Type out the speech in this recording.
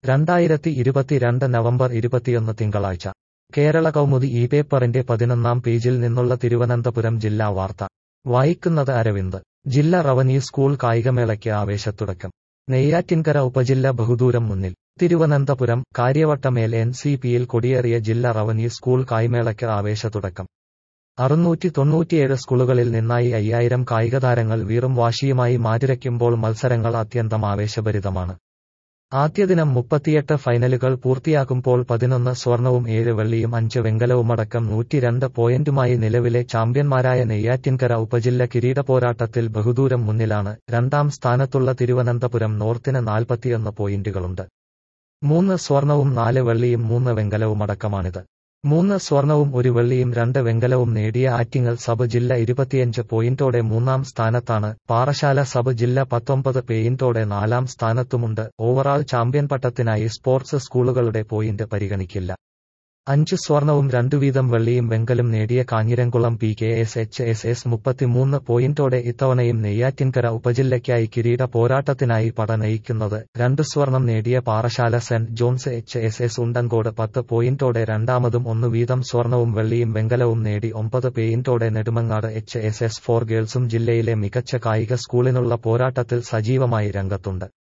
രണ്ടായിരത്തി ഇരുപത്തിരണ്ട് നവംബർ ഇരുപത്തിയൊന്ന് തിങ്കളാഴ്ച കേരള കൗമുദി ഈ പേപ്പറിന്റെ പതിനൊന്നാം പേജിൽ നിന്നുള്ള തിരുവനന്തപുരം ജില്ലാ വാർത്ത വായിക്കുന്നത് അരവിന്ദ് ജില്ലാ റവന്യൂ സ്കൂൾ കായികമേളയ്ക്ക് ആവേശത്തുടക്കം നെയ്യാറ്റിൻകര ഉപജില്ല ബഹുദൂരം മുന്നിൽ തിരുവനന്തപുരം കാര്യവട്ടമേൽ എൻ സി പിയിൽ കൊടിയേറിയ ജില്ലാ റവന്യൂ സ്കൂൾ കായ്മേളയ്ക്ക് ആവേശത്തുടക്കം അറുന്നൂറ്റി തൊണ്ണൂറ്റിയേഴ് സ്കൂളുകളിൽ നിന്നായി അയ്യായിരം കായികതാരങ്ങൾ വീറും വാശിയുമായി മാറ്റിരയ്ക്കുമ്പോൾ മത്സരങ്ങൾ അത്യന്തം ആവേശഭരിതമാണ് ആദ്യദിനം മുപ്പത്തിയെട്ട് ഫൈനലുകൾ പൂർത്തിയാക്കുമ്പോൾ പതിനൊന്ന് സ്വർണവും ഏഴ് വെള്ളിയും അഞ്ച് വെങ്കലവുമടക്കം നൂറ്റിരണ്ട് പോയിന്റുമായി നിലവിലെ ചാമ്പ്യന്മാരായ നെയ്യാറ്റിൻകര ഉപജില്ല കിരീട പോരാട്ടത്തിൽ ബഹുദൂരം മുന്നിലാണ് രണ്ടാം സ്ഥാനത്തുള്ള തിരുവനന്തപുരം നോർത്തിന് നാൽപ്പത്തിയൊന്ന് പോയിന്റുകളുണ്ട് മൂന്ന് സ്വർണവും നാല് വെള്ളിയും മൂന്ന് വെങ്കലവുമടക്കമാണിത് മൂന്ന് സ്വർണവും ഒരു വെള്ളിയും രണ്ട് വെങ്കലവും നേടിയ ആറ്റിങ്ങൽ സബ് ജില്ല ഇരുപത്തിയഞ്ച് പോയിന്റോടെ മൂന്നാം സ്ഥാനത്താണ് പാറശാല സബ് ജില്ല പത്തൊമ്പത് പോയിന്റോടെ നാലാം സ്ഥാനത്തുമുണ്ട് ഓവറാൾ ചാമ്പ്യൻ പട്ടത്തിനായി സ്പോർട്സ് സ്കൂളുകളുടെ പോയിന്റ് പരിഗണിക്കില്ല അഞ്ച് സ്വർണവും രണ്ടു വീതം വെള്ളിയും വെങ്കലും നേടിയ Kanjiramkulam P K S H S S മുപ്പത്തിമൂന്ന് പോയിന്റോടെ ഇത്തവണയും നെയ്യാറ്റിൻകര ഉപജില്ലയ്ക്കായി കിരീട പോരാട്ടത്തിനായി പട നയിക്കുന്നത് രണ്ട് സ്വർണം നേടിയ Parassala saint John's H S S Undencode പത്ത് പോയിന്റോടെ രണ്ടാമതും ഒന്ന് വീതം സ്വർണവും വെള്ളിയും വെങ്കലവും നേടി ഒമ്പത് പോയിന്റോടെ Nedumangad H S S for ഗേൾസും ജില്ലയിലെ മികച്ച കായിക സ്കൂളിനുള്ള പോരാട്ടത്തിൽ സജീവമായി രംഗത്തുണ്ട്